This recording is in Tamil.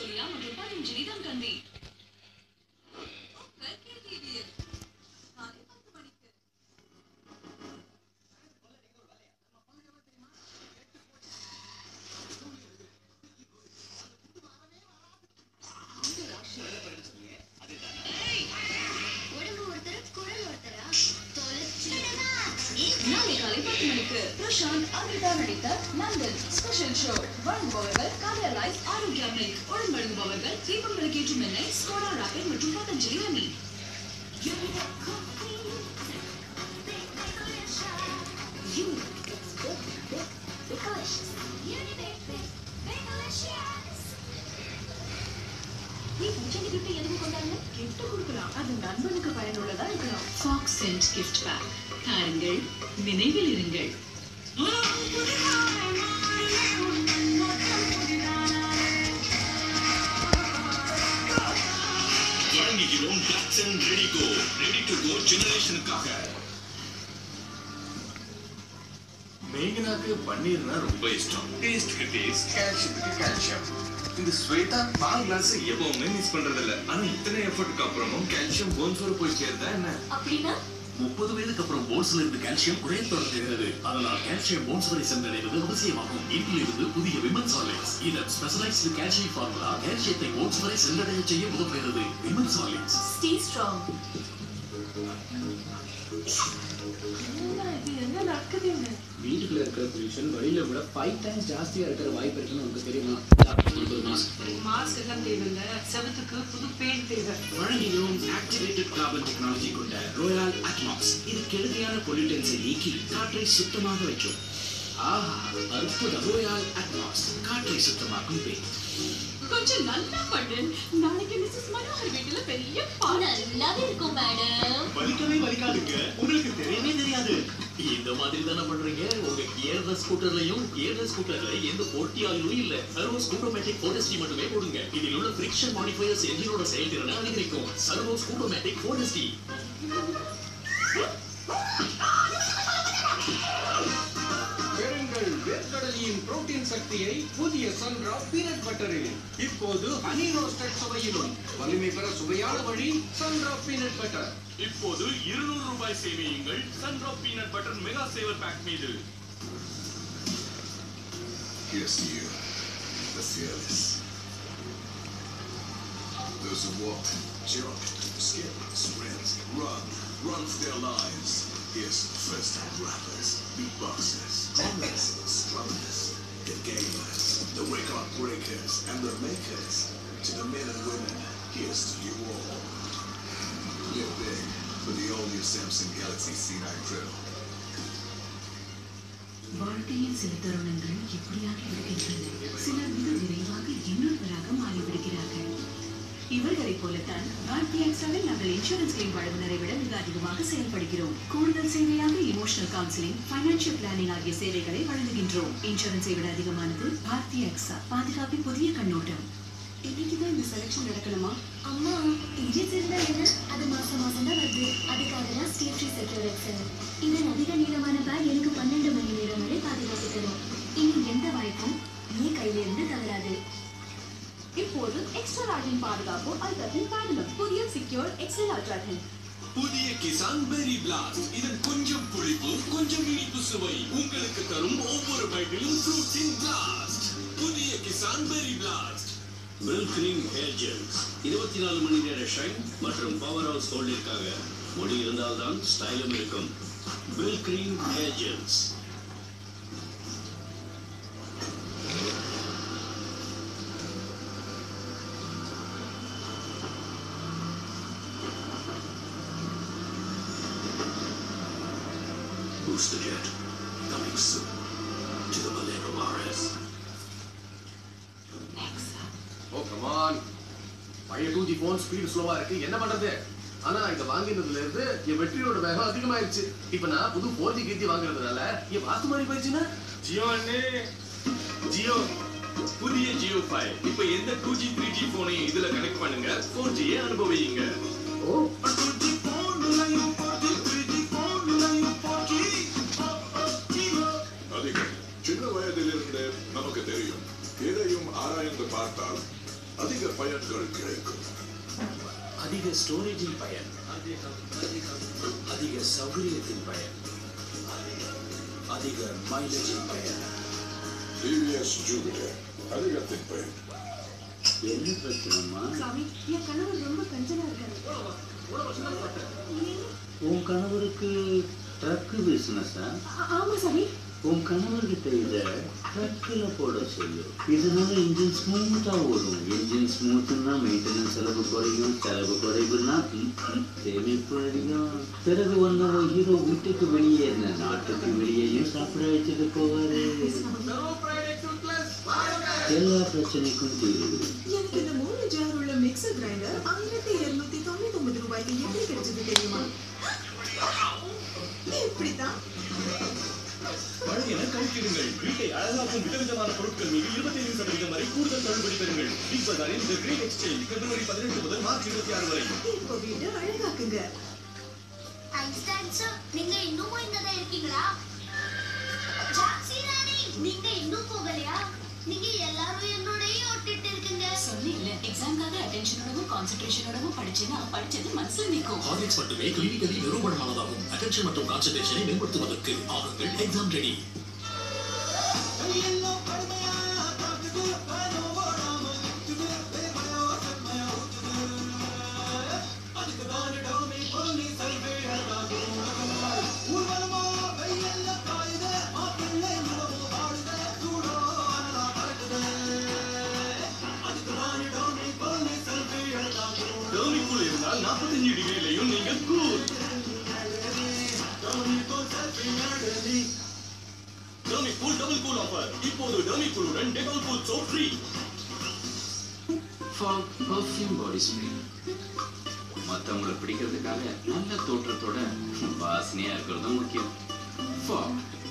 சோலியா மற்றும் பதஞ்சலி தங்கந்தி கற்கை டிவியில் காலை பத்து மணிக்கு உடம்பு ஒருத்தர் குரல் ஒருத்தரா தொலைச்சிடுமா நாளை காலை பத்து மணிக்கு பிரசாந்த் அமிர்தா நடித்த லண்டன் ஸ்பெஷல் ஷோ வழங்குபவர்கள் காலியர் லைஃப் ஆரோக்கியா மில்க் உடன் வழங்குபவர்கள் தீபம் விளக்கேற்றும் எண்ணெய் ஸ்கோடா ராக்கெட் மற்றும் பதஞ்சலி ஹனி நீ பச்சனை கிஃப்ட் எதுக்கு கொண்டாங்க கிஃப்ட் கொடுக்கலாம் அது நண்பனுக்கு பயனுள்ளதா இருக்கலாம் ஃபாக்ஸ் சென்ட் கிஃப்ட் பேக் தாருங்கள் நினைவில் இருங்கள் வழங்குகிறோம் டாக்ஸன் ready go ready to go ஜெனரேஷனுக்காக மேகனாக்கு பன்னீர்னா ரொம்ப இஷ்டம் டேஸ்ட்க்கு டேஸ்ட் கால்சியத்துக்கு கால்சியம் இந்த ஸ்வேதா பால் கிளாஸ் எப்பவுமே மிஸ் பண்றது இல்ல ஆனா இத்தனை எஃபர்ட்டுக்கு அப்புறமும் கால்சியம் போன்ஸோட போய் சேருதா என்ன அப்படின்னா முப்பது வயதுக்கு அப்புறம் போன்ஸ்ல இருந்து கால்சியம் குறைய தொடங்குகிறது அதனால் கால்சியம் போன்ஸ் வரை சென்றடைவது அவசியமாகும் இன்றில் இருந்து புதிய விமன்ஸ் ஹார்லிக்ஸ் இதன் ஸ்பெஷலைஸ்டு கால்சியம் ஃபார்முலா கால்சியத்தை போன்ஸ் வரை சென்றடைய செய்ய உதவுகிறது விமன்ஸ் ஹார்லிக்ஸ் ஸ்டே ஸ்ட்ராங் என்ன நடக்குதுங்க வீட்டுக்குள்ள இருக்கிற பொல்யூஷன் வெளியில விட ஃபைவ் டைம்ஸ் ஜாஸ்தியா இருக்கிற வாய்ப்பு இருக்குன்னு உங்களுக்கு தெரியுமா ஒரு மாஸ்க் மாஸ்க் எல்லாம் தேவையில்ல செவத்துக்கு புது பெயிண்ட் தேவை வழங்குகிறோம் ஆக்டிவேட்டட் கார்பன் டெக்னாலஜி கொண்ட ரோயால் அட்மாக்ஸ் இது கெடுதியான பொல்யூட்டன்ஸை நீக்கி காற்றை சுத்தமாக வைக்கும் ஆஹா அற்புதம் ரோயால் அட்மாக்ஸ் காற்றை சுத்தமாக்கும் பெயிண்ட் கொஞ்சம் நல்லா பண்ணு நாளைக்கு மிஸ்ஸஸ் மனோகர் வீட்டுல பெரிய பாடம் நல்லாவே இருக்கும் மேடம் வலிக்கவே வலிக்காதுங்க உங்களுக்கு தெரியவே தெரியாது இந்த மாதிரி தானே பண்றீங்க உங்க கியர்லெஸ் ஸ்கூட்டர்லயும் கியர்லெஸ் ஸ்கூட்டர்ல எந்த போட்டியாலும் இல்ல சர்வோ ஸ்கூட்டோமேட்டிக் ஃபோர்டஸ்டி மட்டுமே போடுங்க இதில் உள்ள ஃபிரிக்ஷன் மாடிஃபையர்ஸ் என்ஜினோட செயல்திறனை அதிகரிக்கும் சர்வோ ஸ்கூட்டோமேட்டிக் ஃபோர்டஸ்டி பெறுங்கள் வேர்க்கடலின் புரோட்டீன் சக்தியை புதிய சன்ரா பீனட் பட்டரில் இப்போது ஹனி ரோஸ்டட் சுவையிலும் வலிமை பெற சுவையான வழி சன்ரா பீனட் பட்டர் இப்போது இருநூறு ரூபாய் சேமியுங்கள் Sundrop peanut butter mega saver pack மீது Here's to you, the fearless. Those who walk, jump, skip, sprint, run, run for their lives. Here's to the first-time rappers, beatboxers, dancers, drummers, the gamers, the record breakers, and the makers. To the men and women, here's to you all. Live big with the all-new Samsung Galaxy C9 Pro. வாழ்க்கையின் சில தருணங்கள் இப்படியாகி விடுகின்றன சிலர் மிக விரைவாக இன்னொருவராக மாறிவிடுகிறார்கள் இவர்களைப் போலத்தான் பாரதி எக்ஸாவில் நாங்கள் இன்சூரன்ஸ் கிளைம் வழங்குனரை விட மிக அதிகமாக செயல்படுகிறோம் கூடுதல் சேவையாக இமோஷனல் கவுன்சிலிங் ஃபைனான்சியல் பிளானிங் ஆகிய சேவைகளை வழங்குகின்றோம் இன்சூரன்ஸை விட அதிகமானது பாரதி எக்ஸா பாதுகாப்பின் புதிய கண்ணோட்டம் இன்னைக்குதான் இந்த செலக்ஷன் நடக்கணுமா அம்மா பீரியட்ஸ் இருந்தா என்ன அது மாசம் மாசம் தான் வருது அதுக்காக தான் ஸ்டேட் ஃப்ரீ செக்யூர் எக்ஸல் இதன் அதிக நீளமான பேக் எனக்கு பன்னெண்டு மணி நேரம் வரை பாதுகாப்பு தரும் இனி எந்த வாய்ப்பும் நீ கையிலிருந்து தவறாது இப்போது எக்ஸ்ட்ரா லார்ஜின் பாதுகாப்பு அல்ட்ராத்தின் பேனலும் புதிய சிக்யூர் எக்ஸல் அல்ட்ராத்தின் புதிய கிசான் பெரி பிளாஸ்ட் இதன் கொஞ்சம் புளிப்பு கொஞ்சம் இனிப்பு சுவை உங்களுக்கு தரும் ஒவ்வொரு பைட்டிலும் ஃப்ரூட்ஸின் பிளாஸ்ட் புதிய Kissan berry blast milk cream hair gels இருபத்தி நாலு மணி நேர ஷைன் மற்றும் பவர் ஹவுஸ் ஹோல்டிற்காக முடி இருந்தால்தான் ஸ்டைலும் இருக்கும் milk cream hair gels Booster Jet coming soon to the Valero RS. Oh come on பழைய டூ ஜி ஃபோன் ஸ்பீடு ஸ்லோவா இருக்கு என்ன பண்றது ஆனா இத வாங்கினதுல இருந்து என் வெற்றியோட வேகம் அதிகமாயிருச்சு இப்ப நான் புது ஃபோர் ஜி கீர்த்தி வாங்குறதுனால என் வாஸ்து மாறி போயிடுச்சுன்னா ஜியோ அண்ணே ஜியோ புதிய ஜியோ ஃபைவ் இப்போ எந்த டூ ஜி த்ரீ ஜி போனையும் இதுல கனெக்ட் பண்ணுங்க ஃபோர் ஜியை அனுபவியுங்க ஓ அதிகம் சின்ன வயதிலிருந்து நமக்கு தெரியும் எதையும் ஆராய்ந்து பார்த்தால் அதிக பயன்கள் கிடைக்கும் அதிக ஸ்டோரேஜின் பயன் அதிக சௌகரியத்தின் பயன் அதிக மைலேஜின் பயன் டிவிஎஸ் ஜூபிட்டர் அதிகத்தின் பயன் என்ன பிரச்சனைமா சாமி என் கணவர் ரொம்ப கஞ்சனா இருக்காரு உன் கணவருக்கு ட்ரக்கு பிஸ்னஸா ஆ- ஆமா சாமி உன் கணவர்கிட்ட இதை ட்ரக்கில் போட சொல்லு இதனால இன்ஜின் ஸ்மூத்தாக ஓடும் இன்ஜின் ஸ்மூத்துன்னா மெயின்டெனன்ஸ் செலவு குறையும் செலவு குறைவுன்னா ம், ம், சேமிப்பு அதிகம் பிறகு ஒன்று ஹீரோ வீட்டுக்கு வெளியே என்ன நாட்டுக்கு வெளியேயும் சாப்பிட வச்சுட்டு போவாரு எல்லா பிரச்சனைக்கும் தீர்வு எனக்கு இந்த மூணு ஜார் உள்ள மிக்சர் கிரைண்டர் ஆயிரத்தி இருநூத்தி தொண்ணூத்தி ஒன்பது ரூபாய்க்கு எப்படி கிடைச்சது தெரியுமா இப்படித்தான் பழையன கழித்திடுங்கள் வீட்டை அழகாக்கும் விதவிதமான பொருட்கள் மீது இருபத்தி ஐந்து சதவீதம் வரை கூடுதல் தள்ளுபடி பெறுங்கள் பிக் பஜாரில் இந்த கிரேட் எக்ஸ்சேஞ்ச் பிப்ரவரி பதினெட்டு முதல் மார்ச் இருபத்தி ஆறு வரை இப்போ வீட்டை அழகாக்குங்க ஐன்ஸ்டைன் சார் நீங்க இன்னமும் இங்க தான் இருக்கீங்களா ஜாக்சி ராணி நீங்க இன்னும் போகலையா நீங்க எல்லாரும் என்னோடயே ஒட்டிட்டு இருக்கீங்க சொன்னீங்கல்ல எக்ஸாம்காக அட்டென்ஷனோடவும் கான்சென்ட்ரேஷனோடவும் படிச்சேன்னா படிச்சது மனசுல நிக்கும் ஹார்லிக்ஸ் மட்டுமே கிளினிக்கலி நிரூபணமானதாகும் அட்டென்ஷன் மற்றும் கான்சன்ட்ரேஷனை மேம்படுத்துவதற்கு ஆகுங்கள் எக்ஸாம் ரெடி டெர்மிக்குள் இருந்தால் நாற்பத்தஞ்சு டிகிரிலையும் நீங்கள் cool Dermicool double cool offer இப்போது டெர்மிக் கூலுடன் Dettol cool soap free Fogg perfume body spray மற்றவங்களை பிடிக்கிறதுக்காக நல்ல தோற்றத்தோட வாசனையாக இருக்கிறதும் முக்கியம் ஃபாக்